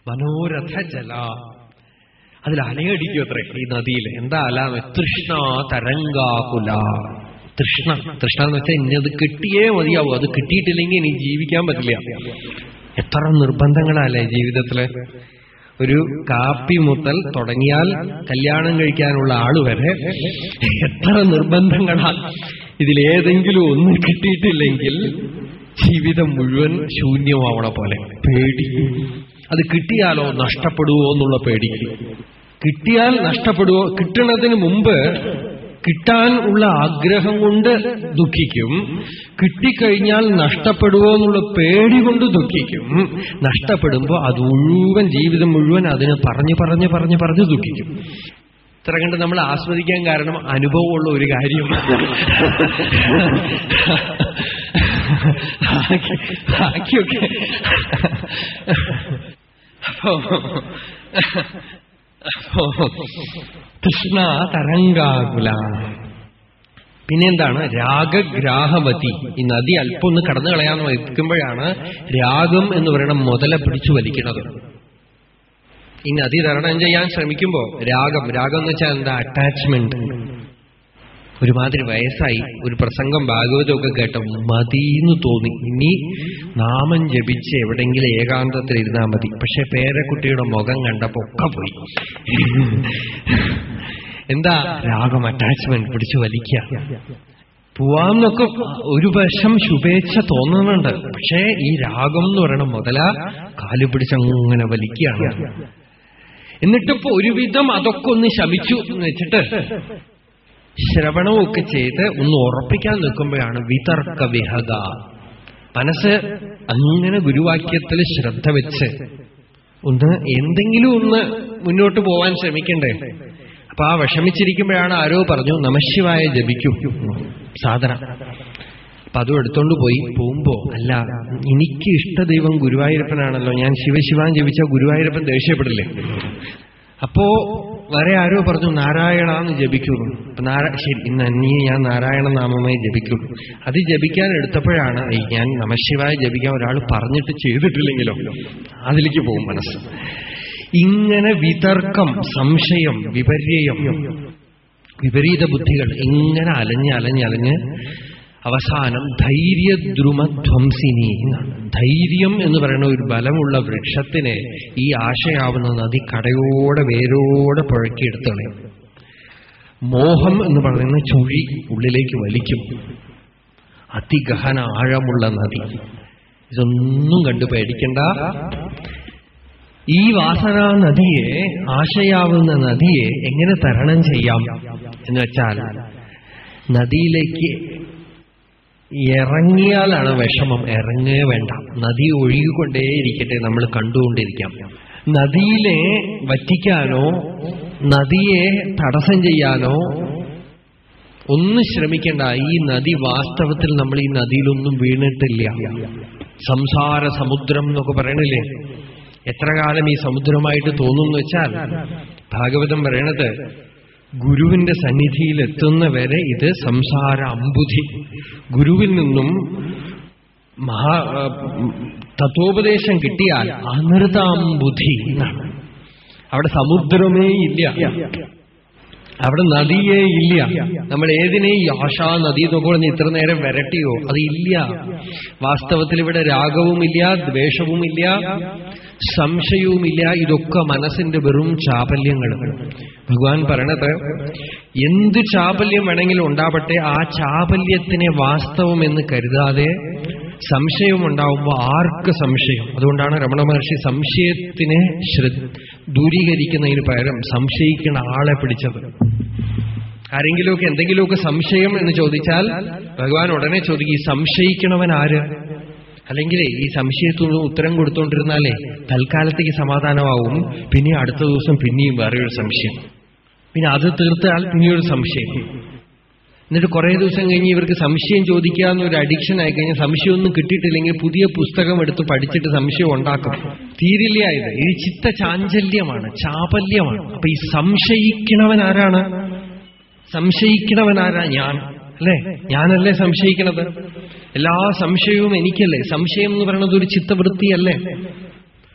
മനോരഥ ജല അതിൽ അലയടിക്കും അത്ര ഈ നദിയിൽ എന്താ അല തൃഷ്ണ തരംഗാകുല തൃഷ്ണ തൃഷ്ണ എന്ന് വെച്ചാൽ ഇന്നത് കിട്ടിയേ മതിയാവൂ അത് കിട്ടിയിട്ടില്ലെങ്കിൽ ഇനി ജീവിക്കാൻ പറ്റില്ല എത്ര നിർബന്ധങ്ങളല്ലേ ജീവിതത്തില് ഒരു കാപ്പി മുതൽ തുടങ്ങിയാൽ കല്യാണം കഴിക്കാനുള്ള ആള് വരെ എത്ര നിർബന്ധങ്ങളാ ഇതിലേതെങ്കിലും ഒന്ന് കിട്ടിയിട്ടില്ലെങ്കിൽ ജീവിതം മുഴുവൻ ശൂന്യമാവണ പോലെ പേടി അത് കിട്ടിയാലോ നഷ്ടപ്പെടുവോ എന്നുള്ള പേടി കിട്ടിയാൽ നഷ്ടപ്പെടുവോ കിട്ടണതിന് മുമ്പ് കിട്ടാൻ ഉള്ള ആഗ്രഹം കൊണ്ട് ദുഃഖിക്കും കിട്ടിക്കഴിഞ്ഞാൽ നഷ്ടപ്പെടുവോ എന്നുള്ള പേടി കൊണ്ട് ദുഃഖിക്കും നഷ്ടപ്പെടുമ്പോൾ അത് മുഴുവൻ ജീവിതം മുഴുവൻ അതിന് പറഞ്ഞു പറഞ്ഞു പറഞ്ഞു പറഞ്ഞു ദുഃഖിക്കും ഇത്ര കണ്ട് നമ്മൾ ആസ്വദിക്കാൻ കാരണം അനുഭവമുള്ള ഒരു കാര്യം ബാക്കി- ബാക്കിയൊക്കെ അപ്പോ അപ്പോ കൃഷ്ണ തരംഗാകുല പിന്നെന്താണ് രാഗഗ്രാഹവതി ഈ നദി അല്പം ഒന്ന് കടന്നു കളയാന്ന് വയ്ക്കുമ്പോഴാണ് രാഗം എന്ന് പറയുന്ന മുതല പിടിച്ചു വലിക്കുന്നത് ഈ നദി തരണം ചെയ്യാൻ ശ്രമിക്കുമ്പോ രാഗം രാഗം എന്ന് വെച്ചാൽ എന്താ അറ്റാച്ച്മെന്റ് ഒരുമാതിരി വയസ്സായി ഒരു പ്രസംഗം ഭാഗവതമൊക്കെ കേട്ടോ മതിന്ന് തോന്നി ഇനി നാമം ജപിച്ച് എവിടെങ്കിലും ഏകാന്തത്തിൽ ഇരുന്നാൽ മതി പക്ഷെ പേരക്കുട്ടിയുടെ മുഖം കണ്ടപ്പോ ഒക്കെ പോയി എന്താ രാഗം അറ്റാച്ച്മെന്റ് പിടിച്ചു വലിക്കുക പോവാന്നൊക്കെ ഒരു വശം ശുഭേച്ഛ തോന്നുന്നുണ്ട് പക്ഷേ ഈ രാഗം എന്ന് പറയണ മുതല കാല് പിടിച്ചങ്ങനെ വലിക്കുകയാണ് എന്നിട്ടിപ്പോ ഒരുവിധം അതൊക്കെ ഒന്ന് ശമിച്ചു എന്ന് വെച്ചിട്ട് ശ്രവണമൊക്കെ ചെയ്ത് ഒന്ന് ഉറപ്പിക്കാൻ നിൽക്കുമ്പോഴാണ് വിതർക്ക വിഹത മനസ്സ് അങ്ങനെ ഗുരുവാക്യത്തിൽ ശ്രദ്ധ വെച്ച് ഒന്ന് എന്തെങ്കിലും ഒന്ന് മുന്നോട്ട് പോവാൻ ശ്രമിക്കണ്ടേ അപ്പൊ ആ വിഷമിച്ചിരിക്കുമ്പോഴാണ് ആരോ പറഞ്ഞു നമശിവായ ജപിക്കൂ സാധന അപ്പൊ അതും എടുത്തോണ്ട് പോയി പോകുമ്പോ അല്ല എനിക്ക് ഇഷ്ടദൈവം ഗുരുവായൂരപ്പനാണല്ലോ ഞാൻ ശിവശിവാൻ ജപിച്ച ഗുരുവായൂരപ്പൻ ദേഷ്യപ്പെടില്ലേ അപ്പോ വേറെ ആരോ പറഞ്ഞു നാരായണ എന്ന് ജപിക്കൂ അപ്പൊ നാരാ ശരി ഇന്ന് നീ ഞാൻ നാരായണ നാമമായി ജപിക്കും അത് ജപിക്കാൻ എടുത്തപ്പോഴാണ് ഈ ഞാൻ നമശിവായ ജപിക്കാൻ ഒരാൾ പറഞ്ഞിട്ട് ചെയ്തിട്ടില്ലെങ്കിലോ അതിലേക്ക് പോകും മനസ്സ് ഇങ്ങനെ വിതർക്കം സംശയം വിപര്യം വിപരീത ബുദ്ധികൾ ഇങ്ങനെ അലഞ്ഞ് അലഞ്ഞ് അലഞ്ഞ് അവസാനം ധൈര്യദ്രുമധ്വംസിനി എന്നാണ് ധൈര്യം എന്ന് പറയുന്ന ഒരു ബലമുള്ള വൃക്ഷത്തിനെ ഈ ആശയാവുന്ന നദി കടയോടെ വേരോടെ പുഴക്കിയെടുത്തളയും മോഹം എന്ന് പറയുന്ന ചുഴി ഉള്ളിലേക്ക് വലിക്കും അതിഗഹന ആഴമുള്ള നദി ഇതൊന്നും കണ്ടു പേടിക്കണ്ട ഈ വാസന നദിയെ ആശയാവുന്ന നദിയെ എങ്ങനെ തരണം ചെയ്യാം എന്ന് വെച്ചാൽ നദിയിലേക്ക് ഇറങ്ങിയാലാണ് വിഷമം ഇറങ്ങേ വേണ്ട നദി ഒഴുകിക്കൊണ്ടേയിരിക്കട്ടെ നമ്മൾ കണ്ടുകൊണ്ടിരിക്കാം നദിയിലെ വറ്റിക്കാനോ നദിയെ തടസ്സം ചെയ്യാനോ ഒന്നും ശ്രമിക്കേണ്ട ഈ നദി വാസ്തവത്തിൽ നമ്മൾ ഈ നദിയിലൊന്നും വീണിട്ടില്ല സംസാര സമുദ്രം എന്നൊക്കെ പറയണില്ലേ എത്ര കാലം ഈ സമുദ്രമായിട്ട് തോന്നുന്നു വെച്ചാൽ ഭാഗവതം പറയണത് ഗുരുവിന്റെ സന്നിധിയിൽ എത്തുന്ന വരെ ഇത് സംസാര അമ്പുധി ഗുരുവിൽ നിന്നും മഹാ തത്വോപദേശം കിട്ടിയാൽ അനൃതാംബുധി എന്നാണ് അവിടെ സമുദ്രമേ ഇല്ല അവിടെ നദിയേ ഇല്ല നമ്മൾ ഏതിനെ ഈ ആശാ നദി എന്നൊക്കെ പറഞ്ഞ് ഇത്ര നേരം വരട്ടിയോ അത് ഇല്ല വാസ്തവത്തിൽ ഇവിടെ രാഗവുമില്ല ദ്വേഷവുമില്ല സംശയവുമില്ല ഇതൊക്കെ മനസ്സിന്റെ വെറും ചാപല്യങ്ങൾ ഭഗവാൻ പറയണത് എന്ത് ചാപല്യം വേണമെങ്കിലും ഉണ്ടാവട്ടെ ആ ചാപല്യത്തിനെ വാസ്തവം എന്ന് കരുതാതെ സംശയം ഉണ്ടാവുമ്പോൾ ആർക്ക് സംശയം അതുകൊണ്ടാണ് രമണ മഹർഷി സംശയത്തിനെ ശ്രദ്ധ ദൂരീകരിക്കുന്നതിന് പകരം സംശയിക്കുന്ന ആളെ പിടിച്ചത് ആരെങ്കിലുമൊക്കെ എന്തെങ്കിലുമൊക്കെ സംശയം എന്ന് ചോദിച്ചാൽ ഭഗവാൻ ഉടനെ ചോദിക്കും ഈ സംശയിക്കണവൻ ആര് അല്ലെങ്കിൽ ഈ സംശയത്തിന് ഉത്തരം കൊടുത്തോണ്ടിരുന്നാലേ തൽക്കാലത്തേക്ക് സമാധാനമാവും പിന്നെ അടുത്ത ദിവസം പിന്നെയും വേറെ ഒരു സംശയം പിന്നെ അത് തീർത്താൽ പിന്നെയൊരു സംശയം എന്നിട്ട് കുറെ ദിവസം കഴിഞ്ഞ് ഇവർക്ക് സംശയം ചോദിക്കുക എന്നൊരു അഡിക്ഷൻ ആയി കഴിഞ്ഞാൽ സംശയമൊന്നും കിട്ടിയിട്ടില്ലെങ്കിൽ പുതിയ പുസ്തകം എടുത്ത് പഠിച്ചിട്ട് സംശയം ഉണ്ടാക്കും തീരില്ല ഇത് ഇത് ചിത്ത ചാഞ്ചല്യമാണ് ചാപല്യമാണ് അപ്പൊ ഈ സംശയിക്കണവൻ ആരാണ് സംശയിക്കണവൻ ആരാ ഞാൻ അല്ലേ ഞാനല്ലേ സംശയിക്കണത് എല്ലാ സംശയവും എനിക്കല്ലേ സംശയം എന്ന് പറയുന്നത് ഒരു ചിത്തവൃത്തിയല്ലേ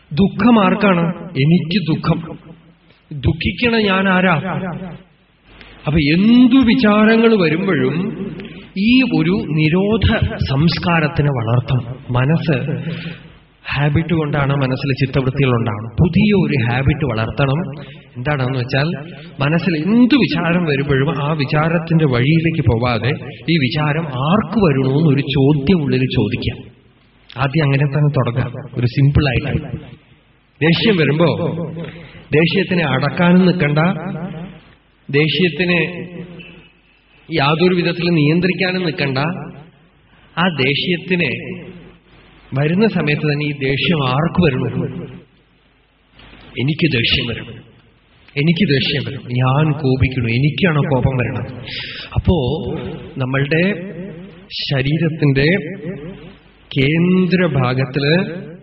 ദുഃഖം ആർക്കാണ് എനിക്ക് ദുഃഖം ദുഃഖിക്കണ ഞാൻ ആരാ അപ്പൊ എന്തു വിചാരങ്ങൾ വരുമ്പോഴും ഈ ഒരു നിരോധ സംസ്കാരത്തിനെ വളർത്തണം മനസ്സ് ഹാബിറ്റ് കൊണ്ടാണ് മനസ്സിൽ ചിത്തവൃത്തികൾ ഉണ്ടാവണം പുതിയ ഒരു ഹാബിറ്റ് വളർത്തണം എന്താണെന്ന് വെച്ചാൽ മനസ്സിൽ എന്ത് വിചാരം വരുമ്പോഴും ആ വിചാരത്തിന്റെ വഴിയിലേക്ക് പോവാതെ ഈ വിചാരം ആർക്ക് വരണമെന്ന് ഒരു ചോദ്യം ഉള്ളിൽ ചോദിക്കാം ആദ്യം അങ്ങനെ തന്നെ തുടങ്ങാം ഒരു സിമ്പിളായിട്ട് ദേഷ്യം വരുമ്പോ ദേഷ്യത്തിനെ അടക്കാനും നിൽക്കണ്ട ദേഷ്യത്തിന് യാതൊരു വിധത്തിൽ നിയന്ത്രിക്കാനും നിൽക്കണ്ട ആ ദേഷ്യത്തിന് വരുന്ന സമയത്ത് തന്നെ ഈ ദേഷ്യം ആർക്ക് വരണം എനിക്ക് ദേഷ്യം വരണം എനിക്ക് ദേഷ്യം വരണം ഞാൻ കോപിക്കണം എനിക്കാണോ കോപം വരണം അപ്പോ നമ്മളുടെ ശരീരത്തിന്റെ കേന്ദ്രഭാഗത്തില്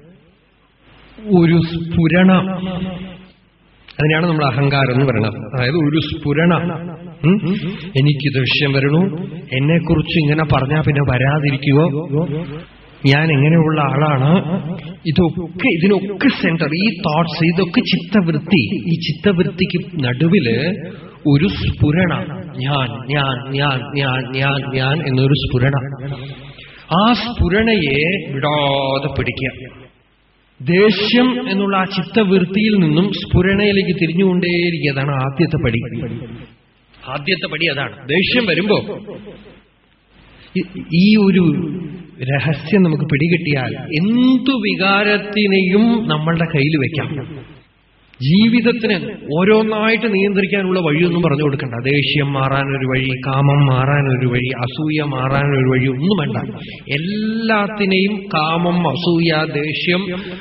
ഒരു സ്ഫുരണ അതിനാണ് നമ്മൾ അഹങ്കാരം എന്ന് പറയുന്നത് അതായത് ഒരു സ്ഫുരണ ഉം? എനിക്ക് ദേഷ്യം വരണു എന്നെക്കുറിച്ച് ഇങ്ങനെ പറഞ്ഞാൽ പിന്നെ വരാതിരിക്കുവോ ഞാൻ എങ്ങനെയുള്ള ആളാണ് ഇതൊക്കെ ഇതിനൊക്കെ സെന്റർ ഈ തോട്ട്സ് ഇതൊക്കെ ചിത്തവൃത്തി ഈ ചിത്തവൃത്തിക്ക് നടുവില് ഒരു സ്ഫുരണ ഞാൻ ഞാൻ ഞാൻ ഞാൻ ഞാൻ ഞാൻ എന്നൊരു സ്ഫുരണ ആ സ്ഫുരണയെ വിടാതെ പിടിക്കുക ദേഷ്യം എന്നുള്ള ആ ചിത്തവൃത്തിയിൽ നിന്നും സ്ഫുരണയിലേക്ക് തിരിഞ്ഞുകൊണ്ടേയിരിക്കുക അതാണ് ആദ്യത്തെ പടി ആദ്യത്തെ പടി അതാണ് ദേഷ്യം വരുമ്പോ ഈ- ഈ ഒരു രഹസ്യം നമുക്ക് പിടികിട്ടിയാൽ എന്തു വികാരത്തിനെയും നമ്മളുടെ കയ്യിൽ വെക്കാം ജീവിതത്തിന് ഓരോന്നായിട്ട് നിയന്ത്രിക്കാനുള്ള വഴിയൊന്നും പറഞ്ഞു കൊടുക്കണ്ട ദേഷ്യം മാറാനൊരു വഴി കാമം മാറാനൊരു വഴി അസൂയ മാറാനൊരു വഴി ഒന്നും വേണ്ട എല്ലാത്തിനെയും കാമം അസൂയ ദേഷ്യം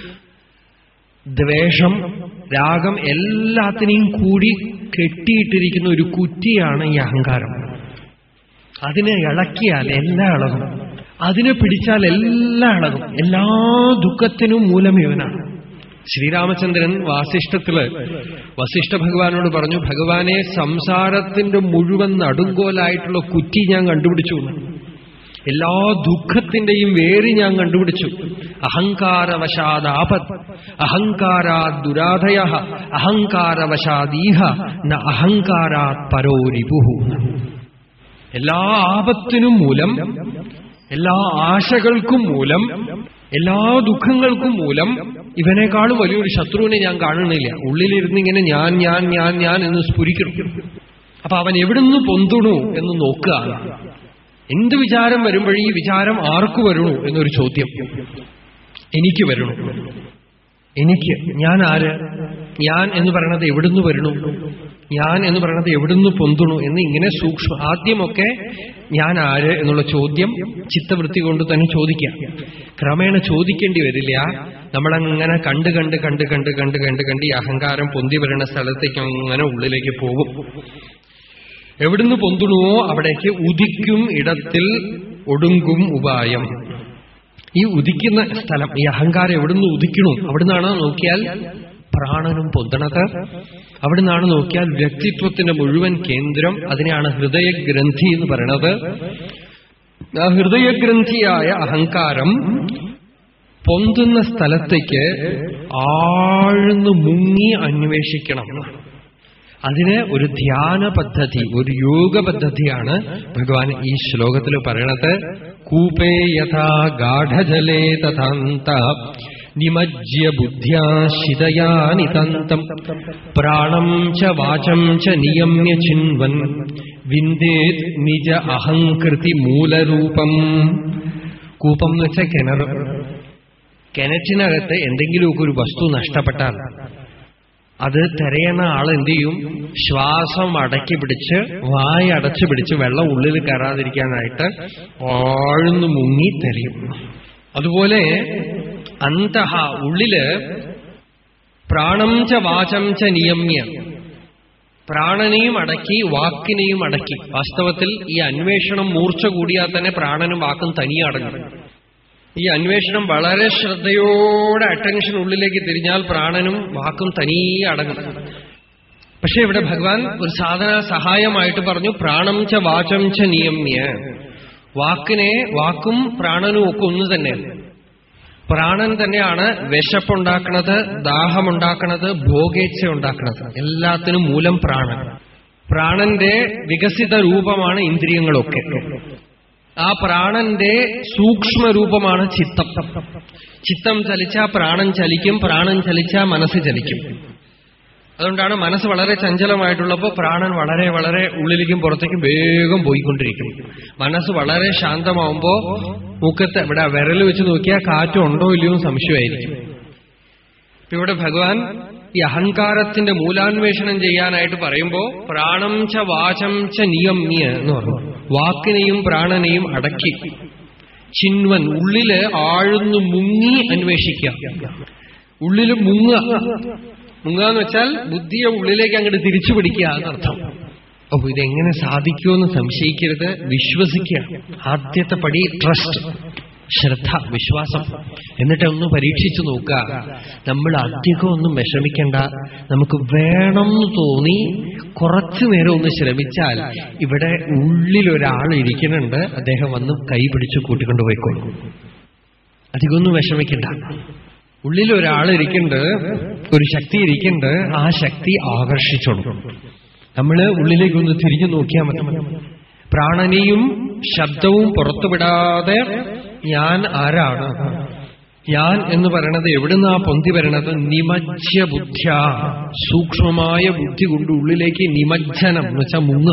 ദ്വേഷം രാഗം എല്ലാത്തിനെയും കൂടി കെട്ടിയിട്ടിരിക്കുന്ന ഒരു കുറ്റിയാണ് ഈ അഹങ്കാരം അതിനെ ഇളക്കിയാൽ എല്ലാം ഇളകും അതിനെ പിടിച്ചാൽ എല്ലാം ഇളകും എല്ലാ ദുഃഖത്തിനും മൂലം ഇവനാണ് ശ്രീരാമചന്ദ്രൻ വാസിഷ്ഠത്തില് വസിഷ്ഠ ഭഗവാനോട് പറഞ്ഞു ഭഗവാനെ സംസാരത്തിന്റെ മുഴുവൻ നടുങ്കോലായിട്ടുള്ള കുറ്റി ഞാൻ കണ്ടുപിടിച്ചു എന്ന്. എല്ലാ ദുഃഖത്തിന്റെയും വേര് ഞാൻ കണ്ടുപിടിച്ചു അഹങ്കാരവശാദാപത് അഹങ്കാരാത് ദുരാധയ അഹങ്കാരവശാദീഹ ന അഹങ്കാരാത് പരോരിപുഹു എല്ലാ ആപത്തിനും മൂലം എല്ലാ ആശകൾക്കും മൂലം എല്ലാ ദുഃഖങ്ങൾക്കും മൂലം ഇവനേക്കാളും വലിയൊരു ശത്രുവിനെ ഞാൻ കാണുന്നില്ല ഉള്ളിലിരുന്ന് ഇങ്ങനെ ഞാൻ ഞാൻ ഞാൻ ഞാൻ എന്ന് സ്ഫുരിക്കണം അപ്പൊ അവൻ എവിടുന്ന് പൊന്തുണു എന്ന് നോക്കുക എന്ത് വിചാരം വരുമ്പോഴേ ഈ വിചാരം ആർക്കു വരണു എന്നൊരു ചോദ്യം എനിക്ക് വരണു എനിക്ക് ഞാൻ ആര് ഞാൻ എന്ന് പറയണത് എവിടുന്ന് വരണു ഞാൻ എന്ന് പറയണത് എവിടുന്ന് പൊന്തുണു എന്ന് ഇങ്ങനെ സൂക്ഷ്മ ആദ്യമൊക്കെ ഞാൻ ആര് എന്നുള്ള ചോദ്യം ചിത്തവൃത്തി കൊണ്ട് തന്നെ ചോദിക്കാം ക്രമേണ ചോദിക്കേണ്ടി വരില്ല നമ്മളങ്ങനെ കണ്ട് കണ്ട് കണ്ട് കണ്ട് കണ്ട് കണ്ട് കണ്ട് ഈ അഹങ്കാരം പൊന്തി വരുന്ന സ്ഥലത്തേക്ക് അങ്ങനെ ഉള്ളിലേക്ക് പോകും എവിടുന്ന് പൊന്തുണുവോ അവിടേക്ക് ഉദിക്കും ഇടത്തിൽ ഒടുങ്കും ഉപായം ഈ ഉദിക്കുന്ന സ്ഥലം ഈ അഹങ്കാരം എവിടുന്ന് ഉദിക്കണു അവിടുന്നാണ് നോക്കിയാൽ പ്രാണനും പൊന്തണത് അവിടുന്നാണ് നോക്കിയാൽ വ്യക്തിത്വത്തിന്റെ മുഴുവൻ കേന്ദ്രം അതിനെയാണ് ഹൃദയഗ്രന്ഥി എന്ന് പറയണത് ആ ഹൃദയഗ്രന്ഥിയായ അഹങ്കാരം പൊന്തുന്ന സ്ഥലത്തേക്ക് ആഴ്ന്നു മുങ്ങി അന്വേഷിക്കണം അതിന് ഒരു ധ്യാന പദ്ധതി ഒരു യോഗ പദ്ധതിയാണ് ഭഗവാൻ ഈ ശ്ലോകത്തിൽ പറയണത് കൂപേ യഥാ ഗാഠജലേ തഥാന്ത നിമജ്യ ബുദ്ധ്യാ ശിതയാ നിതന്തം പ്രാണം ച വാചം ച നിയമ്യ ചിൻവൻ വിന്ദേത് നിജ അഹങ്കൃതി മൂലരൂപം കൂപം എന്ന് വെച്ചാൽ കിണർ കിണറ്റിനകത്ത് എന്തെങ്കിലുമൊക്കെ ഒരു വസ്തു നഷ്ടപ്പെട്ടാൽ അത് തിരയണ ആൾ എന്ത് ചെയ്യും ശ്വാസം അടക്കി പിടിച്ച് വായ അടച്ചു പിടിച്ച് വെള്ളം ഉള്ളിൽ കയറാതിരിക്കാനായിട്ട് ആഴ്ന്നു മുങ്ങി തെരയും അതുപോലെ അന്തഹ ഉള്ളില് പ്രാണം ച വാചം ച നിയമ്യ പ്രാണനെയും അടക്കി വാക്കിനെയും അടക്കി വാസ്തവത്തിൽ ഈ അന്വേഷണം മൂർച്ച കൂടിയാൽ തന്നെ പ്രാണനും വാക്കും തനിയെ അടങ്ങും ഈ അന്വേഷണം വളരെ ശ്രദ്ധയോടെ അറ്റൻഷൻ ഉള്ളിലേക്ക് തിരിഞ്ഞാൽ പ്രാണനും വാക്കും തനിയെ അടങ്ങും പക്ഷെ ഇവിടെ ഭഗവാൻ ഒരു സാധന സഹായമായിട്ട് പറഞ്ഞു പ്രാണം ച വാചം ച നിയമ്യ വാക്കിനെ വാക്കും പ്രാണനും ഒക്കെ ഒന്ന് തന്നെ പ്രാണൻ തന്നെയാണ് വിശപ്പുണ്ടാക്കണത് ദാഹമുണ്ടാക്കണത് ഭോഗേച്ഛ ഉണ്ടാക്കണത് എല്ലാത്തിനും മൂലം പ്രാണൻ പ്രാണന്റെ വികസിത രൂപമാണ് ഇന്ദ്രിയങ്ങളൊക്കെ ആ പ്രാണന്റെ സൂക്ഷ്മ രൂപമാണ് ചിത്തം ചിത്തം ചലിച്ചാ പ്രാണൻ ചലിക്കും പ്രാണൻ ചലിച്ചാ മനസ്സ് ചലിക്കും അതുകൊണ്ടാണ് മനസ്സ് വളരെ ചഞ്ചലമായിട്ടുള്ളപ്പോൾ പ്രാണൻ വളരെ വളരെ ഉള്ളിലേക്കും പുറത്തേക്കും വേഗം പോയിക്കൊണ്ടിരിക്കും മനസ്സ് വളരെ ശാന്തമാവുമ്പോ മൂക്കത്ത് ഇവിടെ വിരൽ വെച്ച് നോക്കിയാൽ കാറ്റുണ്ടോ ഇല്ലയോ എന്ന് സംശയമായിരിക്കും ഇപ്പൊ ഇവിടെ ഭഗവാൻ ഈ അഹങ്കാരത്തിന്റെ മൂലാന്വേഷണം ചെയ്യാനായിട്ട് പറയുമ്പോ പ്രാണം ച വാചം ച നിയമ്യ എന്ന് പറഞ്ഞു വാക്കിനെയും പ്രാണനെയും അടക്കി ചിൻവൻ ഉള്ളില് ആഴ്ന്നു മുങ്ങി അന്വേഷിക്കുക ഉള്ളില് മുങ്ങ മുങ്ങാന്ന് വെച്ചാൽ ബുദ്ധിയെ ഉള്ളിലേക്ക് അങ്ങോട്ട് തിരിച്ചു പിടിക്കുക എന്നർത്ഥം ഓ ഇതെങ്ങനെ സാധിക്കുമെന്ന് സംശയിക്കരുത് വിശ്വസിക്കുക ആദ്യത്തെ പടി ട്രസ്റ്റ് ശ്രദ്ധ വിശ്വാസം എന്നിട്ട് ഒന്ന് പരീക്ഷിച്ചു നോക്കുക നമ്മൾ അധികം ഒന്നും വിഷമിക്കണ്ട നമുക്ക് വേണം എന്ന് തോന്നി കുറച്ചു നേരം ഒന്ന് ശ്രമിച്ചാൽ ഇവിടെ ഉള്ളിൽ ഒരാൾ ഇരിക്കുന്നുണ്ട് അദ്ദേഹം വന്ന് കൈ പിടിച്ച് കൂട്ടിക്കൊണ്ടുപോയിക്കോളും അധികമൊന്നും വിഷമിക്കണ്ട ഉള്ളിൽ ഒരാൾ ഇരിക്കുന്നുണ്ട് ഒരു ശക്തി ഇരിക്കുന്നുണ്ട് ആ ശക്തി ആകർഷിച്ചോളും നമ്മള് ഉള്ളിലേക്കൊന്ന് തിരിഞ്ഞു നോക്കിയാൽ മതി പ്രാണനെയും ശബ്ദവും പുറത്തുവിടാതെ ഞാൻ ആരാണ് ഞാൻ എന്ന് പറയണത് എവിടുന്നാ പൊന്തി വരണത് നിമജ്ജ ബുദ്ധ്യ സൂക്ഷ്മമായ ബുദ്ധി കൊണ്ട് ഉള്ളിലേക്ക് നിമജ്ജനം എന്ന് വെച്ചാൽ മുങ്ങ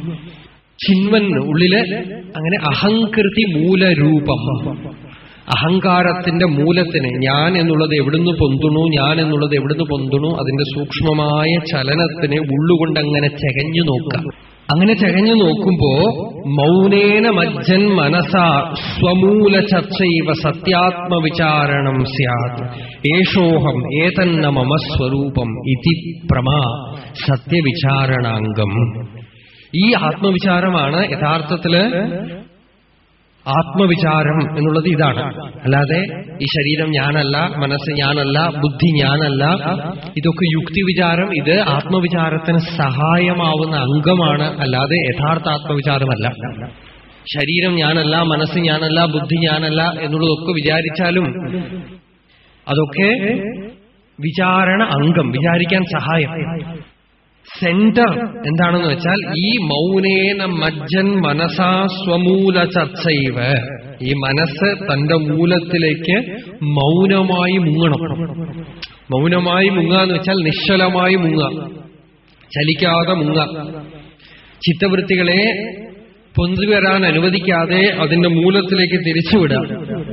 ചിന്വൻ ഉള്ളില് അങ്ങനെ അഹങ്കൃതി മൂലരൂപം അഹങ്കാരത്തിന്റെ മൂലത്തിന് ഞാൻ എന്നുള്ളത് എവിടുന്ന് പൊന്തുണു ഞാൻ എന്നുള്ളത് എവിടുന്ന് പൊന്തുണു അതിന്റെ സൂക്ഷ്മമായ ചലനത്തിനെ ഉള്ളുകൊണ്ടങ്ങനെ ചെകഞ്ഞു നോക്കുക അങ്ങനെ ചെകഞ്ഞു നോക്കുമ്പോ മൗനേന മജ്ജൻ മനസാ സ്വമൂല ചർച്ചൈവ സത്യാത്മവിചാരണം സ്യാത് ഏഷോഹം ഏതന്ന മമ സ്വരൂപം ഇതി പ്രമാ സത്യവിചാരണാംഗം ഈ ആത്മവിചാരമാണ് യഥാർത്ഥത്തില് ആത്മവിചാരം എന്നുള്ളത് ഇതാണ് അല്ലാതെ ഈ ശരീരം ഞാനല്ല മനസ്സ് ഞാനല്ല ബുദ്ധി ഞാനല്ല ഇതൊക്കെ യുക്തിവിചാരം ഇത് ആത്മവിചാരത്തിന് സഹായമാവുന്ന അംഗമാണ് അല്ലാതെ യഥാർത്ഥ ആത്മവിചാരമല്ല ശരീരം ഞാനല്ല മനസ്സ് ഞാനല്ല ബുദ്ധി ഞാനല്ല എന്നുള്ളതൊക്കെ വിചാരിച്ചാലും അതൊക്കെ വിചാരണ അംഗം വിചാരിക്കാൻ സഹായം സെന്റർ എന്താണെന്ന് വെച്ചാൽ ഈ മൗനേന മജ്ജൻ മനസാ സ്വമൂല ചർച്ചൈവ ഈ മനസ്സ് തന്റെ മൂലത്തിലേക്ക് മൗനമായി മുങ്ങണം മൗനമായി മുങ്ങാന്ന് വെച്ചാൽ നിശ്ചലമായി മുങ്ങ ചലിക്കാതെ മുങ്ങ ചിത്തവൃത്തികളെ പൊന്തി വരാൻ അനുവദിക്കാതെ അതിന്റെ മൂലത്തിലേക്ക് തിരിച്ചുവിടുക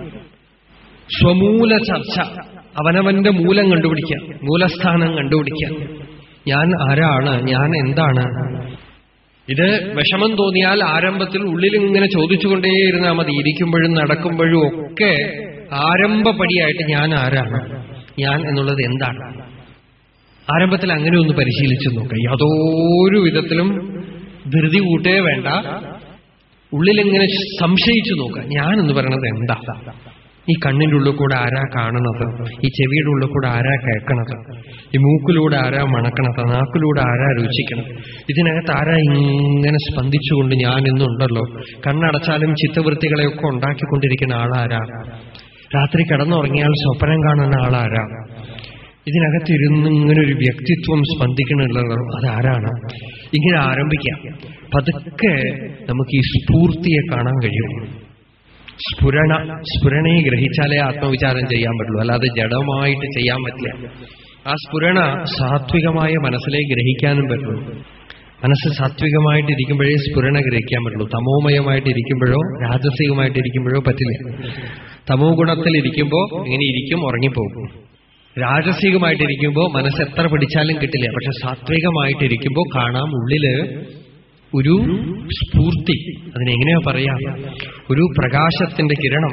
സ്വമൂല ചർച്ച അവനവന്റെ മൂലം കണ്ടുപിടിക്കുക മൂലസ്ഥാനം കണ്ടുപിടിക്കുക ഞാൻ ആരാണ് ഞാൻ എന്താണ് ഇത് വിഷമം തോന്നിയാൽ ആരംഭത്തിൽ ഉള്ളിൽ ഇങ്ങനെ ചോദിച്ചുകൊണ്ടേയിരുന്നാൽ മതി ഇരിക്കുമ്പോഴും നടക്കുമ്പോഴും ഒക്കെ ആരംഭപടിയായിട്ട് ഞാൻ ആരാണ് ഞാൻ എന്നുള്ളത് എന്താണ് ആരംഭത്തിൽ അങ്ങനെ ഒന്ന് പരിശീലിച്ചു നോക്കുക യാതൊരു വിധത്തിലും ധൃതി കൂട്ടേ വേണ്ട ഉള്ളിലിങ്ങനെ സംശയിച്ചു നോക്കുക ഞാൻ എന്ന് പറയണത് എന്താ ഈ കണ്ണിന്റെ ഉള്ളിൽ കൂടെ ആരാ കാണുന്നത് ഈ ചെവിയുടെ ഉള്ളിൽ കൂടെ ആരാ കേൾക്കണത് ഈ മൂക്കിലൂടെ ആരാ മണക്കണത് നാക്കിലൂടെ ആരാ രുചിക്കണത് ഇതിനകത്ത് ആരാ ഇങ്ങനെ സ്പന്ദിച്ചുകൊണ്ട് ഞാൻ ഇന്നുണ്ടല്ലോ കണ്ണടച്ചാലും ചിത്തവൃത്തികളെയൊക്കെ ഉണ്ടാക്കിക്കൊണ്ടിരിക്കുന്ന ആളാരാ രാത്രി കിടന്നുറങ്ങിയാൽ സ്വപ്നം കാണുന്ന ആളാരാ ഇതിനകത്തിരുന്ന് ഇങ്ങനെ ഒരു വ്യക്തിത്വം സ്പന്ദിക്കണുള്ളത് അതാരാണ് ഇങ്ങനെ ആരംഭിക്കാം പതുക്കെ നമുക്ക് ഈ സ്ഫൂർത്തിയെ കാണാൻ കഴിയും സ്ഫുരണ സ്ഫുരണയെ ഗ്രഹിച്ചാലേ ആത്മവിചാരം ചെയ്യാൻ പറ്റുള്ളൂ അല്ലാതെ ജഡമായിട്ട് ചെയ്യാൻ പറ്റില്ല ആ സ്ഫുരണ സാത്വികമായ മനസ്സിലെ ഗ്രഹിക്കാനും പറ്റുള്ളൂ മനസ്സ് സാത്വികമായിട്ടിരിക്കുമ്പോഴേ സ്ഫുരണ ഗ്രഹിക്കാൻ പറ്റുള്ളൂ തമോമയമായിട്ടിരിക്കുമ്പോഴോ രാജസികമായിട്ടിരിക്കുമ്പോഴോ പറ്റില്ല തമോ ഗുണത്തിൽ ഇരിക്കുമ്പോൾ ഇങ്ങനെ ഇരിക്കും ഉറങ്ങിപ്പോകും രാജസികമായിട്ടിരിക്കുമ്പോൾ മനസ്സ് എത്ര പിടിച്ചാലും കിട്ടില്ല പക്ഷെ സാത്വികമായിട്ടിരിക്കുമ്പോൾ കാണാം ഉള്ളില് ഒരു സ്ഫൂർത്തി അതിനെങ്ങനെയാ പറയാ ഒരു പ്രകാശത്തിന്റെ കിരണം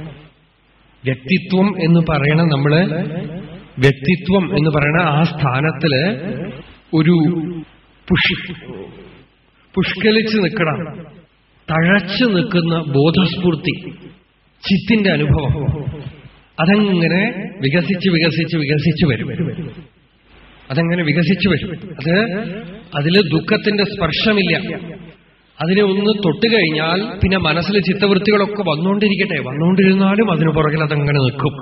വ്യക്തിത്വം എന്ന് പറയണ നമ്മള് വ്യക്തിത്വം എന്ന് പറയണ ആ സ്ഥാനത്തില് ഒരു പുഷ് പുഷ്കലിച്ച് നിൽക്കണം തഴച്ചു നിൽക്കുന്ന ബോധസ്ഫൂർത്തി ചിത്തിന്റെ അനുഭവം അതങ്ങനെ വികസിച്ച് വികസിച്ച് വികസിച്ച് വരും അതങ്ങനെ വികസിച്ചു വരും അത് അതില് ദുഃഖത്തിന്റെ സ്പർശമില്ല അതിനെ ഒന്ന് തൊട്ട് കഴിഞ്ഞാൽ പിന്നെ മനസ്സിൽ ചിത്തവൃത്തികളൊക്കെ വന്നുകൊണ്ടിരിക്കട്ടെ വന്നുകൊണ്ടിരുന്നാലും അതിനു പുറകിൽ അതങ്ങനെ നിൽക്കും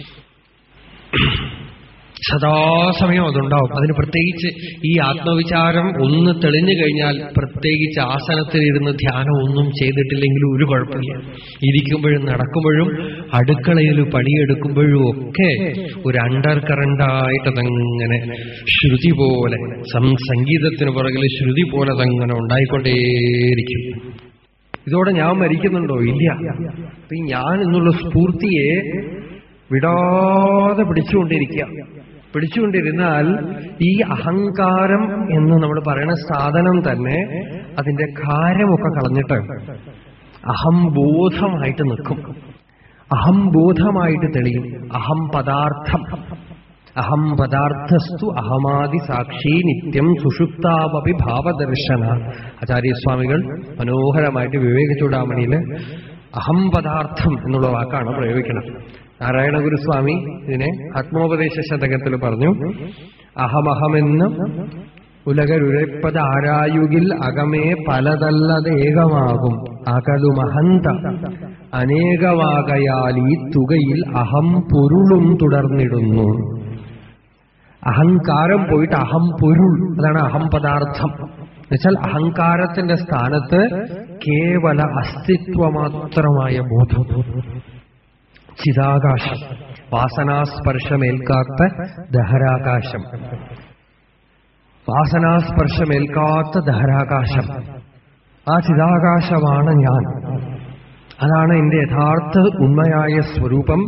സദാസമയം അതുണ്ടാവും അതിന് പ്രത്യേകിച്ച് ഈ ആത്മവിചാരം ഒന്ന് തെളിഞ്ഞു കഴിഞ്ഞാൽ പ്രത്യേകിച്ച് ആസനത്തിലിരുന്ന് ധ്യാനം ഒന്നും ചെയ്തിട്ടില്ലെങ്കിലും ഒരു കുഴപ്പമില്ല ഇരിക്കുമ്പോഴും നടക്കുമ്പോഴും അടുക്കളയിൽ പണിയെടുക്കുമ്പോഴും ഒക്കെ ഒരു അണ്ടർ കറണ്ടായിട്ട് അതങ്ങനെ ശ്രുതി പോലെ സം- സംഗീതത്തിന് പുറകിൽ ശ്രുതി പോലെ അതങ്ങനെ ഉണ്ടായിക്കൊണ്ടേയിരിക്കും ഇതോടെ ഞാൻ മരിക്കുന്നുണ്ടോ ഇല്ല അപ്പൊ ഈ ഞാൻ എന്നുള്ള സ്ഫൂർത്തിയെ വിടാതെ പിടിച്ചുകൊണ്ടിരിക്കുക പിടിച്ചുകൊണ്ടിരുന്നാൽ ഈ അഹങ്കാരം എന്ന് നമ്മൾ പറയുന്ന സാധനം തന്നെ അതിന്റെ കാരമൊക്കെ കളഞ്ഞിട്ട് അഹംബോധമായിട്ട് നിൽക്കും അഹംബോധമായിട്ട് തെളിയും അഹം പദാർത്ഥം അഹം പദാർത്ഥസ്തു അഹമാദി സാക്ഷി നിത്യം സുഷുപ്താവപി ഭാവദർശന ആചാര്യസ്വാമികൾ മനോഹരമായിട്ട് വിവേക ചൂടാമണിയില് അഹം പദാർത്ഥം എന്നുള്ള വാക്കാണ് പ്രയോഗിക്കണം നാരായണ ഗുരുസ്വാമി ഇതിനെ ആത്മോപദേശ ശതകത്തിൽ പറഞ്ഞു അഹമഹമെന്ന് ഉലകരുരപ്പത് ആരായുകിൽ അകമേ പലതല്ലതേകമാകും അകലുമഹന്ത അനേകമാകയാൽ ഈ തുകയിൽ അഹം പൊരുളും തുടർന്നിടുന്നു അഹങ്കാരം പോയിട്ട് അഹം പൊരുൾ അതാണ് അഹം പദാർത്ഥം എന്നുവെച്ചാൽ അഹങ്കാരത്തിന്റെ സ്ഥാനത്ത് കേവല അസ്തിത്വമാത്രമായ ബോധം ചിതാകാശം വാസനാസ്പർശമേൽക്കാത്ത ദഹരാകാശം വാസനാസ്പർശമേൽക്കാത്ത ദഹരാകാശം ആ ചിതാകാശമാണ് ഞാൻ അതാണ് എന്റെ യഥാർത്ഥ ഉണ്മയായ സ്വരൂപം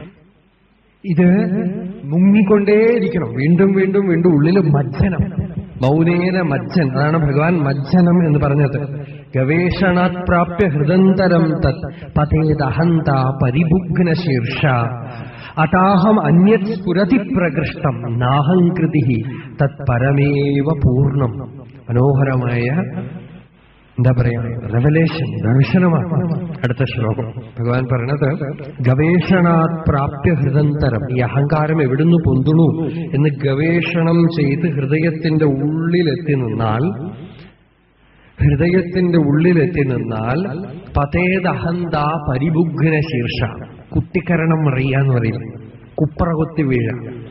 ഇത് മുങ്ങിക്കൊണ്ടേയിരിക്കണം വീണ്ടും വീണ്ടും വീണ്ടും ഉള്ളിൽ മജ്ജനം മൗനേന മജ്ജൻ അതാണ് ഭഗവാൻ മജ്ജനം എന്ന് പറഞ്ഞത് ഗവേഷണാത് പ്രാപ്യ ഹൃദന്തരം തത് പതേദഹന്ത പരിഭുഗ്ന ശീർഷ അതാഹം അന്യത് സ്ഫുരതി പ്രകൃഷ്ടം നാഹംകൃതി തത് പരമേവ പൂർണ്ണം മനോഹരമായ എന്താ പറയാ റെവലേഷൻ ദർശനമാണ് അടുത്ത ശ്ലോകം ഭഗവാൻ പറയണത് ഗവേഷണാത് പ്രാപ്യ ഹൃദന്തരം ഈ അഹങ്കാരം എവിടുന്ന് പൊന്തുണു എന്ന് ഗവേഷണം ചെയ്ത് ഹൃദയത്തിന്റെ ഉള്ളിലെത്തി നിന്നാൽ ഹൃദയത്തിന്റെ ഉള്ളിലെത്തി നിന്നാൽ പതേദഹന്ത പരിഭുഗ്ന ശീർഷ കുട്ടിക്കരണം അറിയാന്ന് പറയും കുപ്രകുത്തി വീഴ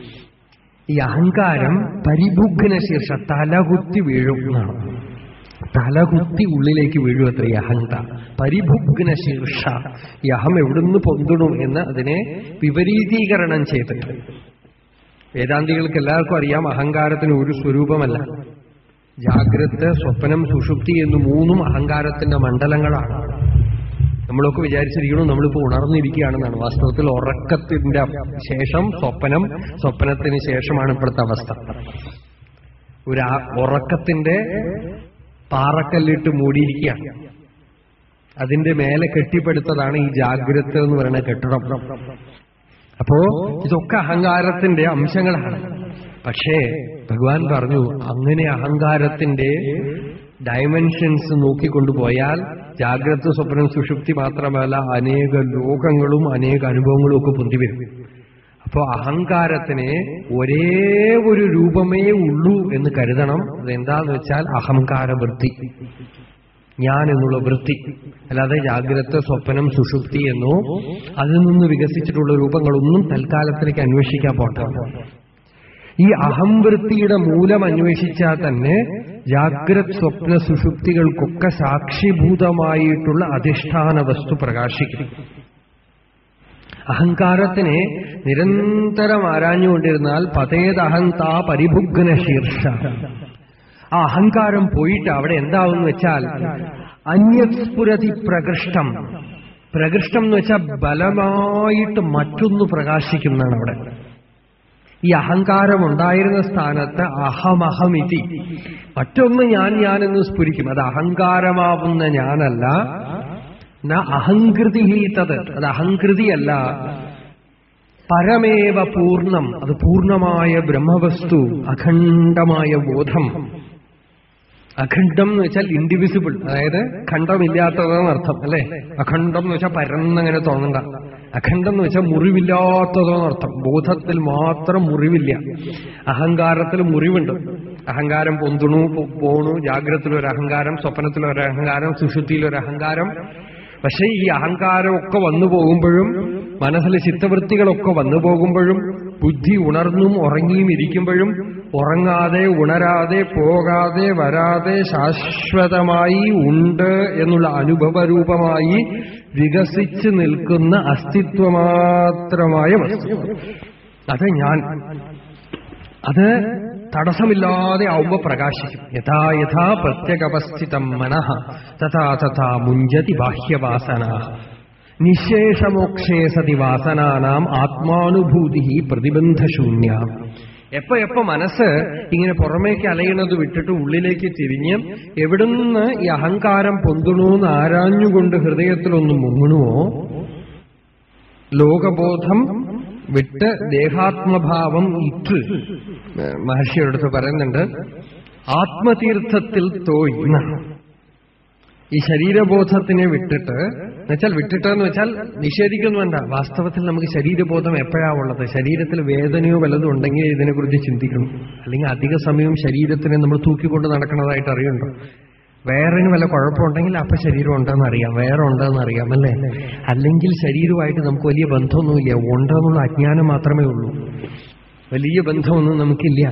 ഈ അഹങ്കാരം പരിഭുഗ്ന ശീർഷ തലകുത്തി വീഴും എന്നാണ് തലകുത്തി ഉള്ളിലേക്ക് വീഴുമത്ര ഈ അഹങ്ക പരിഭുഗ്ന ശീർഷ ഈ അഹം എവിടുന്ന് പൊന്തുണു എന്ന് അതിനെ വിപരീതീകരണം ചെയ്തിട്ട് വേദാന്തികൾക്ക് എല്ലാവർക്കും അറിയാം അഹങ്കാരത്തിന് ഒരു സ്വരൂപമല്ല ജാഗ്രത സ്വപ്നം സുഷുപ്തി എന്ന് മൂന്നും അഹങ്കാരത്തിന്റെ മണ്ഡലങ്ങളാണ് നമ്മളൊക്കെ വിചാരിച്ചിരിക്കണം നമ്മളിപ്പോ ഉണർന്നിരിക്കുകയാണെന്നാണ് വാസ്തവത്തിൽ ഉറക്കത്തിന്റെ ശേഷം സ്വപ്നം സ്വപ്നത്തിന് ശേഷമാണ് ഇപ്പോഴത്തെ അവസ്ഥ ഒരു ആ- ഉറക്കത്തിന്റെ പാറക്കല്ലിട്ട് മൂടിയിരിക്കുകയാണ് അതിന്റെ മേലെ കെട്ടിപ്പടുത്തതാണ് ഈ ജാഗ്രത എന്ന് പറയുന്ന കെട്ടിടം അപ്പോ ഇതൊക്കെ അഹങ്കാരത്തിന്റെ അംശങ്ങളാണ് പക്ഷേ ഭഗവാൻ പറഞ്ഞു അങ്ങനെ അഹങ്കാരത്തിന്റെ ഡയമെൻഷൻസ് നോക്കിക്കൊണ്ടുപോയാൽ ജാഗ്രത സ്വപ്നം സുഷുപ്തി മാത്രമല്ല അനേക ലോകങ്ങളും അനേക അനുഭവങ്ങളും ഒക്കെ പൊന്തി വരും അപ്പോ അഹങ്കാരത്തിന് ഒരേ ഒരു രൂപമേ ഉള്ളൂ എന്ന് കരുതണം അതെന്താന്ന് വെച്ചാൽ അഹങ്കാര വൃത്തി ഞാൻ എന്നുള്ള വൃത്തി അല്ലാതെ ജാഗ്രത സ്വപ്നം സുഷുപ്തി എന്നോ അതിൽ നിന്ന് വികസിച്ചിട്ടുള്ള രൂപങ്ങളൊന്നും തൽക്കാലത്തിലേക്ക് അന്വേഷിക്കാൻ പോട്ടെ ഈ അഹംവൃത്തിയുടെ മൂലം അന്വേഷിച്ചാൽ തന്നെ ജാഗ്രത് സ്വപ്ന സുഷുപ്തികൾക്കൊക്കെ സാക്ഷിഭൂതമായിട്ടുള്ള അധിഷ്ഠാന വസ്തു പ്രകാശിക്കും അഹങ്കാരത്തിനെ നിരന്തരം ആരാഞ്ഞുകൊണ്ടിരുന്നാൽ പതേദഹന്താ പരിഭുഗ്ന ശീർഷ ആ അഹങ്കാരം പോയിട്ട് അവിടെ എന്താവെന്ന് വെച്ചാൽ അന്യസ്ഫുരതി പ്രകൃഷ്ടം പ്രകൃഷ്ടം എന്ന് വെച്ചാൽ ബലമായിട്ട് മറ്റൊന്ന് പ്രകാശിക്കുന്നതാണ് അവിടെ ഈ അഹങ്കാരം ഉണ്ടായിരുന്ന സ്ഥാനത്ത് അഹമഹമിതി മറ്റൊന്ന് ഞാൻ ഞാനെന്ന് സ്ഫുരിക്കും അത് അഹങ്കാരമാവുന്ന ഞാനല്ല ന അഹങ്കൃതി തത് അത് അഹങ്കൃതിയല്ല പരമേവ പൂർണ്ണം അത് പൂർണ്ണമായ ബ്രഹ്മവസ്തു അഖണ്ഡമായ ബോധം അഖണ്ഡം എന്ന് വെച്ചാൽ ഇൻഡിവിസിബിൾ അതായത് ഖണ്ഡമില്ലാത്തതെന്ന് അർത്ഥം അല്ലെ അഖണ്ഡം എന്ന് വെച്ചാൽ പരന്നങ്ങനെ തോന്നണ്ട അഖണ്ഡം എന്ന് വെച്ചാൽ മുറിവില്ലാത്തതെന്ന് അർത്ഥം ബോധത്തിൽ മാത്രം മുറിവില്ല അഹങ്കാരത്തിൽ മുറിവുണ്ട് അഹങ്കാരം പൊന്തുണു പോ- പോണു ജാഗ്രതത്തിലൊരു അഹങ്കാരം സ്വപ്നത്തിലൊരു അഹങ്കാരം സുഷുതിയിലൊരു അഹങ്കാരം പക്ഷേ ഈ അഹങ്കാരമൊക്കെ വന്നു പോകുമ്പോഴും മനസ്സിലെ ചിത്തവൃത്തികളൊക്കെ വന്നു പോകുമ്പോഴും ബുദ്ധി ഉണർന്നും ഉറങ്ങിയും ഇരിക്കുമ്പോഴും ഉറങ്ങാതെ ഉണരാതെ പോകാതെ വരാതെ ശാശ്വതമായി ഉണ്ട് എന്നുള്ള അനുഭവരൂപമായി വികസിച്ചു നിൽക്കുന്ന അസ്തിത്വമാത്രമായ വസ്തു അത് ഞാൻ അത് തടസ്സമില്ലാതെ ആവുമ്പോ പ്രകാശിക്കും യഥാ യഥാ പ്രത്യഗവസ്ഥിതം മനഃ തഥാ തഥാ മുഞ്ചതി ബാഹ്യവാസന നിശേഷമോക്ഷേ സതി വാസനാനാം ആത്മാനുഭൂതി പ്രതിബന്ധശൂന്യ എപ്പോ എപ്പോ മനസ്സ് ഇങ്ങനെ പുറമേക്ക് അലയണത് വിട്ടിട്ട് ഉള്ളിലേക്ക് തിരിഞ്ഞ് എവിടുന്ന് ഈ അഹങ്കാരം പൊന്തുണൂന്ന് ആരാഞ്ഞുകൊണ്ട് ഹൃദയത്തിലൊന്ന് മുങ്ങണുവോ ലോകബോധം വിട്ട് ദേഹാത്മഭാവം ഇട്ട് മഹർഷിയുടെ അടുത്ത് പറയുന്നുണ്ട് ആത്മതീർത്ഥത്തിൽ തോയ് എന്നാണ്. ഈ ശരീരബോധത്തിനെ വിട്ടിട്ട് എന്നുവെച്ചാൽ വിട്ടിട്ടെന്ന് വെച്ചാൽ നിഷേധിക്കുന്നു വേണ്ട വാസ്തവത്തിൽ നമുക്ക് ശരീരബോധം എപ്പോഴാ ഉള്ളത് ശരീരത്തിൽ വേദനയോ വല്ലതും ഉണ്ടെങ്കിൽ ഇതിനെക്കുറിച്ച് ചിന്തിക്കണം അല്ലെങ്കിൽ അധിക സമയം ശരീരത്തിനെ നമ്മൾ തൂക്കിക്കൊണ്ട് നടക്കുന്നതായിട്ട് അറിയുന്നുണ്ടോ വേറെ വല്ല കുഴപ്പമുണ്ടെങ്കിൽ അപ്പൊ ശരീരം ഉണ്ടെന്ന് അറിയാം വേറെ ഉണ്ടെന്ന് അറിയാം അല്ലേ അല്ലെങ്കിൽ ശരീരമായിട്ട് നമുക്ക് വലിയ ബന്ധമൊന്നുമില്ല ഉണ്ടെന്നുള്ള അജ്ഞാനം മാത്രമേ ഉള്ളൂ വലിയ ബന്ധമൊന്നും നമുക്കില്ല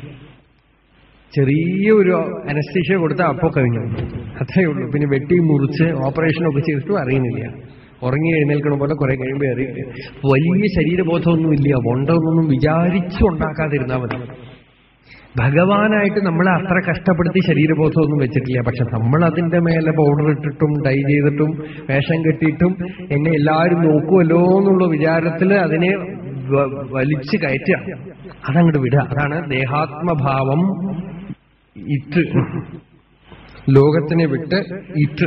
ചെറിയ ഒരു അനസ്തീഷ്യ കൊടുത്താൽ അപ്പോ കഴിഞ്ഞു അതേ ഉള്ളൂ പിന്നെ വെട്ടി മുറിച്ച് ഓപ്പറേഷനൊക്കെ ചെയ്തിട്ടും അറിയുന്നില്ല ഉറങ്ങി എഴുന്നേൽക്കണ പോലെ കുറെ കഴിയുമ്പോൾ അറിയില്ല വലിയ ശരീരബോധമൊന്നുമില്ല ഉണ്ടോന്നൊന്നും വിചാരിച്ചുണ്ടാക്കാതിരുന്നാൽ മതി ഭഗവാനായിട്ട് നമ്മളെ അത്ര കഷ്ടപ്പെടുത്തി ശരീരബോധമൊന്നും വെച്ചിട്ടില്ല പക്ഷെ നമ്മൾ അതിന്റെ മേലെ പൗഡർ ഇട്ടിട്ടും ഡൈ ചെയ്തിട്ടും വേഷം കെട്ടിയിട്ടും എന്നെ എല്ലാവരും നോക്കുമല്ലോ എന്നുള്ള വിചാരത്തിൽ അതിനെ വ- വലിച്ചു കയറ്റുക അതങ്ങോട്ട് വിടുക അതാണ് ദേഹാത്മഭാവം ഇറ്റ് ലോകത്തിനെ വിട്ട് ഇറ്റ്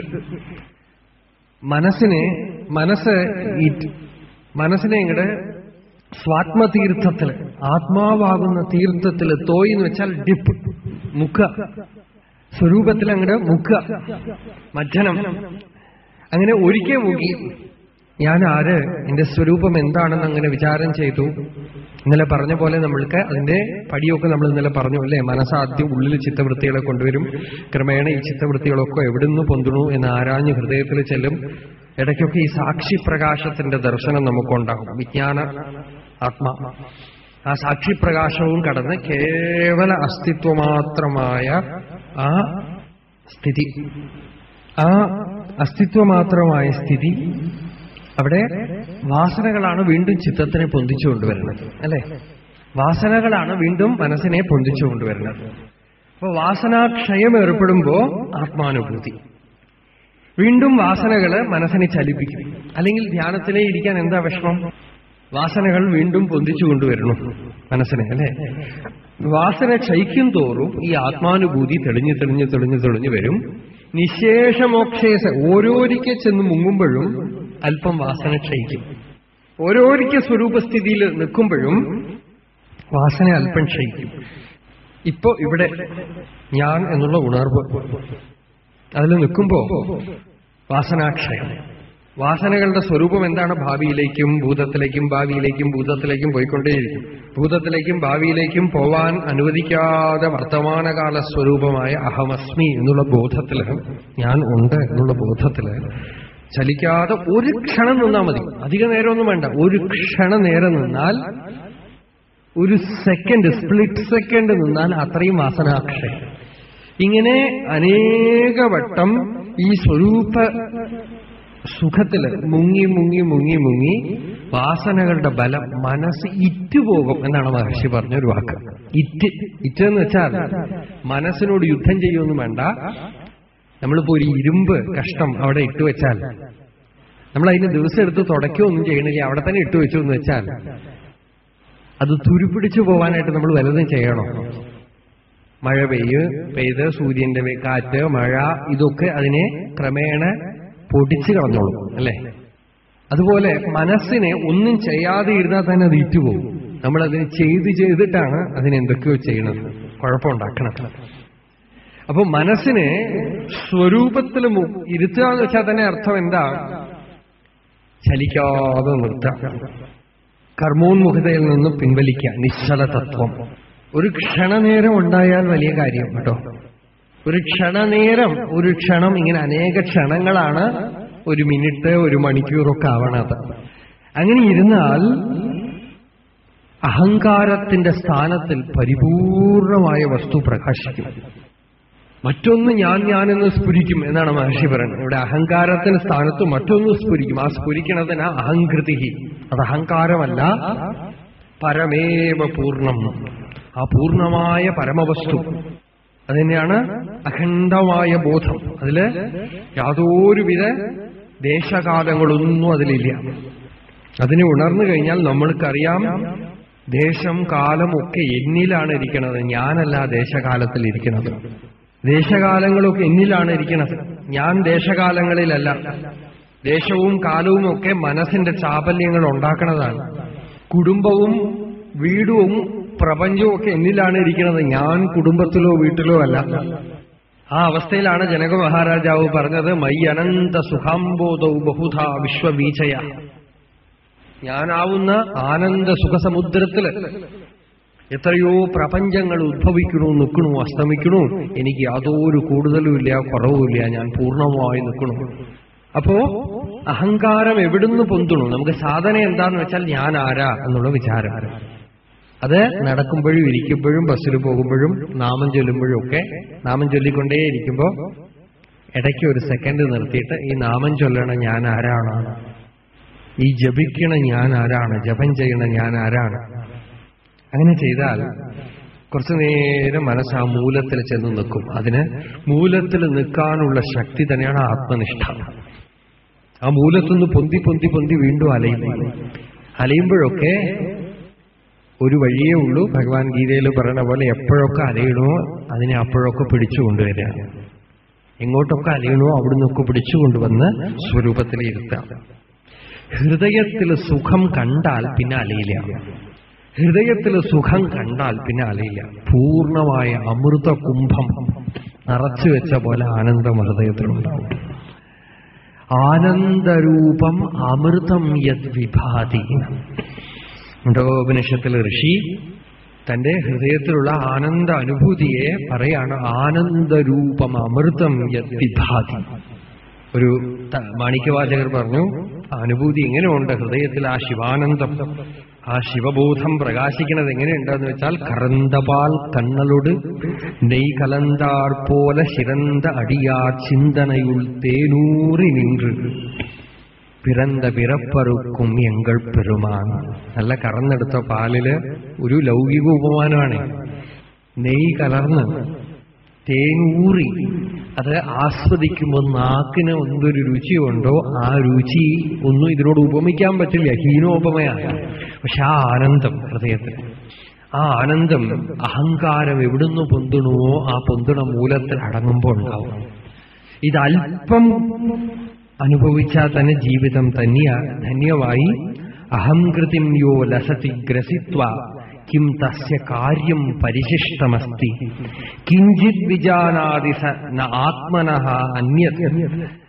മനസ്സിനെ മനസ്സ് ഇറ്റ് മനസ്സിനെ ഇങ്ങോട്ട് സ്വാത്മതീർത്ഥത്തില് ആത്മാവാകുന്ന തീർത്ഥത്തില് തോയി എന്ന് വെച്ചാൽ ഡിപ്പ് മുക്ക സ്വരൂപത്തിൽ അങ്ങോട്ട് മുക്ക മജ്ജനം അങ്ങനെ ഒരിക്കൽ മുക്കി ഞാൻ ആര് എന്റെ സ്വരൂപം എന്താണെന്ന് അങ്ങനെ വിചാരം ചെയ്തു ഇന്നലെ പറഞ്ഞ പോലെ നമ്മൾക്ക് അതിന്റെ പടിയൊക്കെ നമ്മൾ ഇന്നലെ പറഞ്ഞു അല്ലേ മനസ്സാദ്യം ഉള്ളിൽ ചിത്തവൃത്തികളെ കൊണ്ടുവരും ക്രമേണ ഈ ചിത്തവൃത്തികളൊക്കെ എവിടുന്ന് പൊന്തുണു എന്ന് ആരാഞ്ഞ് ഹൃദയത്തിൽ ചെല്ലും ഇടയ്ക്കൊക്കെ ഈ സാക്ഷി പ്രകാശത്തിന്റെ ദർശനം നമുക്കുണ്ടാകും വിജ്ഞാന ആത്മാ ആ സാക്ഷിപ്രകാശവും കടന്ന് കേവല അസ്തിത്വമാത്രമായ ആ സ്ഥിതി ആ അസ്തിത്വമാത്രമായ സ്ഥിതി അവിടെ വാസനകളാണ് വീണ്ടും ചിത്തത്തിനെ പൊന്തിച്ചു കൊണ്ടുവരുന്നത് അല്ലെ വാസനകളാണ് വീണ്ടും മനസ്സിനെ പൊന്തിച്ചു കൊണ്ടുവരുന്നത് അപ്പൊ വാസനാക്ഷയം ഏർപ്പെടുമ്പോ ആത്മാനുഭൂതി വീണ്ടും വാസനകള് മനസ്സിനെ ചലിപ്പിക്കും അല്ലെങ്കിൽ ധ്യാനത്തിലേ ഇരിക്കാൻ എന്താ വിഷമം വാസനകൾ വീണ്ടും പൊന്തിച്ചു കൊണ്ടുവരണം മനസ്സിനെ അല്ലെ വാസന ക്ഷയിക്കും തോറും ഈ ആത്മാനുഭൂതി തെളിഞ്ഞു തെളിഞ്ഞു തെളിഞ്ഞു തെളിഞ്ഞു വരും നിശേഷമോക്ഷേസ ഓരോരിക്കെ ചെന്ന് മുങ്ങുമ്പോഴും അല്പം വാസന ക്ഷയിക്കും ഓരോരിക്കെ സ്വരൂപസ്ഥിതിയിൽ നിൽക്കുമ്പോഴും വാസന അല്പം ക്ഷയിക്കും ഇപ്പോ ഇവിടെ ഞാൻ എന്നുള്ള ഉണർവ് അതിൽ നിൽക്കുമ്പോ വാസനാക്ഷയം വാസനകളുടെ സ്വരൂപം എന്താണ് ഭാവിയിലേക്കും ഭൂതത്തിലേക്കും ഭാവിയിലേക്കും ഭൂതത്തിലേക്കും പോയിക്കൊണ്ടേയിരിക്കും ഭൂതത്തിലേക്കും ഭാവിയിലേക്കും പോവാൻ അനുവദിക്കാതെ വർത്തമാനകാല സ്വരൂപമായ അഹമസ്മി എന്നുള്ള ബോധത്തില് ഞാൻ ഉണ്ട് എന്നുള്ള ബോധത്തില് ചലിക്കാതെ ഒരു ക്ഷണം നിന്നാൽ മതി അധിക നേരമൊന്നും വേണ്ട ഒരു ക്ഷണം നേരം നിന്നാൽ ഒരു സെക്കൻഡ് സ്പ്ലിറ്റ് സെക്കൻഡ് നിന്നാൽ അത്രയും വാസനാക്ഷയം ഇങ്ങനെ അനേകവട്ടം ഈ സ്വരൂപ സുഖത്തില് മുങ്ങി മുങ്ങി മുങ്ങി മുങ്ങി വാസനകളുടെ ബലം മനസ്സ് ഇറ്റുപോകും എന്നാണ് മഹർഷി പറഞ്ഞ ഒരു വാക്ക് ഇറ്റ് ഇറ്റ് എന്ന് വെച്ചാൽ മനസ്സിനോട് യുദ്ധം ചെയ്യുമൊന്നും വേണ്ട നമ്മളിപ്പോ ഒരു ഇരുമ്പ് കഷ്ടം അവിടെ ഇട്ടുവെച്ചാൽ നമ്മൾ അതിന് ദിവസം എടുത്ത് തുടയ്ക്കുകയൊന്നും ചെയ്യണില്ല അവിടെ തന്നെ ഇട്ടുവെച്ചു എന്ന് വെച്ചാൽ അത് തുരുപിടിച്ചു പോവാനായിട്ട് നമ്മൾ വലുതും ചെയ്യണോ മഴ പെയ്യ് പെയ്ത് സൂര്യന്റെ വെ- കാറ്റ് മഴ ഇതൊക്കെ അതിനെ ക്രമേണ പൊടിച്ചു കളഞ്ഞോളും അല്ലേ അതുപോലെ മനസ്സിനെ ഒന്നും ചെയ്യാതെ ഇരുന്നാൽ തന്നെ അത് ഇറ്റുപോകും നമ്മൾ അതിന് ചെയ്ത് ചെയ്തിട്ടാണ് അതിനെന്തൊക്കെയോ ചെയ്യണത് കുഴപ്പമുണ്ടാക്കണം അപ്പൊ മനസ്സിനെ സ്വരൂപത്തിൽ മു- ഇരുത്തുക എന്ന് വെച്ചാൽ തന്നെ അർത്ഥം എന്താ ചലിക്കാതെ നിർത്തുക കർമ്മോന്മുഖതയിൽ നിന്ന് പിൻവലിക്കുക നിശ്ചല തത്വം ഒരു ക്ഷണനേരം ഉണ്ടായാൽ വലിയ കാര്യം കേട്ടോ ഒരു ക്ഷണനേരം ഒരു ക്ഷണം ഇങ്ങനെ അനേക ക്ഷണങ്ങളാണ് ഒരു മിനിറ്റ് ഒരു മണിക്കൂറൊക്കെ ആവണത് അങ്ങനെ ഇരുന്നാൽ അഹങ്കാരത്തിന്റെ സ്ഥാനത്തിൽ പരിപൂർണമായ വസ്തു പ്രകാശിക്കും മറ്റൊന്ന് ഞാൻ ഞാനെന്ന് സ്ഫുരിക്കും എന്നാണ് മഹർഷി പറയുന്നത് ഇവിടെ അഹങ്കാരത്തിന് സ്ഥാനത്ത് മറ്റൊന്ന് സ്ഫുരിക്കും ആ സ്ഫുരിക്കണതിന് അഹങ്കൃതി അത് അഹങ്കാരമല്ല പരമേവ പൂർണ്ണം ആ പൂർണ്ണമായ പരമവസ്തു അതുതന്നെയാണ് അഖണ്ഡമായ ബോധം അതില് യാതൊരുവിധ ദേശകാലങ്ങളൊന്നും അതിലില്ല അതിനെ ഉണർന്നു കഴിഞ്ഞാൽ നമ്മൾക്കറിയാം ദേശം കാലം ഒക്കെ എന്നിലാണ് ഇരിക്കുന്നത് ഞാനല്ല ദേശകാലത്തിൽ ഇരിക്കുന്നത് ദേശകാലങ്ങളൊക്കെ എന്നിലാണ് ഇരിക്കുന്നത് ഞാൻ ദേശകാലങ്ങളിലല്ല ദേശവും കാലവും ഒക്കെ മനസ്സിന്റെ ചാപല്യങ്ങൾ ഉണ്ടാക്കുന്നതാണ് കുടുംബവും വീടും പ്രപഞ്ചവും ഒക്കെ എന്നിലാണ് ഇരിക്കുന്നത് ഞാൻ കുടുംബത്തിലോ വീട്ടിലോ അല്ല ആ അവസ്ഥയിലാണ് ജനക മഹാരാജാവ് പറഞ്ഞത് മൈ അനന്ത സുഖാംബോധൗ ബഹുധ വിശ്വവീചയ ഞാനാവുന്ന ആനന്ദ സുഖസമുദ്രത്തില് എത്രയോ പ്രപഞ്ചങ്ങൾ ഉദ്ഭവിക്കണു നിൽക്കണു അസ്തമിക്കണു എനിക്ക് യാതൊരു കൂടുതലുമില്ല കുറവുമില്ല ഞാൻ പൂർണ്ണമായി നിൽക്കണു അപ്പോ അഹങ്കാരം എവിടുന്ന് പൊന്തുണു നമുക്ക് സാധന എന്താന്ന് വെച്ചാൽ ഞാൻ ആരാ എന്നുള്ള വിചാരം അത് നടക്കുമ്പോഴും ഇരിക്കുമ്പോഴും ബസ്സിൽ പോകുമ്പോഴും നാമം ചൊല്ലുമ്പോഴും ഒക്കെ നാമം ചൊല്ലിക്കൊണ്ടേ ഇരിക്കുമ്പോ ഇടയ്ക്ക് ഒരു സെക്കൻഡ് നിർത്തിയിട്ട് ഈ നാമം ചൊല്ലണ ഞാൻ ആരാണ് ഈ ജപിക്കണ ഞാൻ ആരാണ് ജപം ചെയ്യണ ഞാൻ ആരാണ് അങ്ങനെ ചെയ്താൽ കുറച്ചു നേരം മനസ്സ് ആ മൂലത്തിൽ ചെന്ന് നിൽക്കും അതിന് മൂലത്തിൽ നിൽക്കാനുള്ള ശക്തി തന്നെയാണ് ആത്മനിഷ്ഠ ആ മൂലത്തുനിന്ന് പൊന്തി പൊന്തി പൊന്തി വീണ്ടും അലയും അലയുമ്പോഴൊക്കെ ഒരു വഴിയേ ഉള്ളൂ ഭഗവാൻ ഗീതയിൽ പറയുന്ന പോലെ എപ്പോഴൊക്കെ അലയണോ അതിനെ അപ്പോഴൊക്കെ പിടിച്ചു കൊണ്ടുവരിക എങ്ങോട്ടൊക്കെ അലയണോ അവിടുന്നൊക്കെ പിടിച്ചു കൊണ്ടുവന്ന് സ്വരൂപത്തിൽ ഇരുത്താം ഹൃദയത്തിൽ സുഖം കണ്ടാൽ പിന്നെ അലയില്ല ഹൃദയത്തിൽ സുഖം കണ്ടാൽ പിന്നെ അലയില്ല പൂർണ്ണമായ അമൃത കുംഭം നിറച്ചു വെച്ച പോലെ ആനന്ദം ഹൃദയത്തിലുണ്ടാവും ആനന്ദരൂപം അമൃതം യത് വിഭാതി മുണ്ടോപനിഷത്തിൽ ഋഷി തന്റെ ഹൃദയത്തിലുള്ള ആനന്ദ അനുഭൂതിയെ പറയാണ് ആനന്ദരൂപം അമൃതം യത് വിഭാതി ഒരു ത- മാണിക്യവാചകർ പറഞ്ഞു ആ അനുഭൂതി എങ്ങനെയുണ്ട് ഹൃദയത്തിൽ ആ ശിവാനന്ദം ആ ശിവബോധം പ്രകാശിക്കുന്നത് എങ്ങനെയുണ്ടെന്ന് വെച്ചാൽ കറന്തപാൽ കണ്ണലോട് നെയ് കലന്താർ പോലെ ശിരന്ത അടിയാർ ചിന്തനയുൾ തേനൂറി നിன்று പിറந்த പിറപ്പറുക്കും എങ്കൾ പെരുമാൻ നല്ല കറന്നെടുത്ത പാലില് ഒരു ലൗകിക ഉപമാനമാണ് നെയ് കലർന്ന് തേനൂറി അത് ആസ്വദിക്കുമ്പോൾ നാക്കിന് എന്തൊരു രുചിയുണ്ടോ ആ രുചി ഒന്നും ഇതിനോട് ഉപമിക്കാൻ പറ്റില്ല ഹീനോപമയാണ് പക്ഷെ ആ ആനന്ദം ഹൃദയത്തിൽ ആ ആനന്ദം അഹങ്കാരം എവിടുന്ന് പൊന്തുണുവോ ആ പൊന്തുണ മൂലത്തിൽ അടങ്ങുമ്പോൾ ഉണ്ടാവും ഇതല്പം അനുഭവിച്ചാൽ തന്നെ ജീവിതം തന്നെയ ധന്യമായി അഹംകൃതിം യോ ലസതി ഗ്രസിത്വ കിം തസ്യ കാര്യം പരിശിഷ്ടമസ്തി കിഞ്ചിത് വിജാനാതി സ ന ആത്മന അന്യത്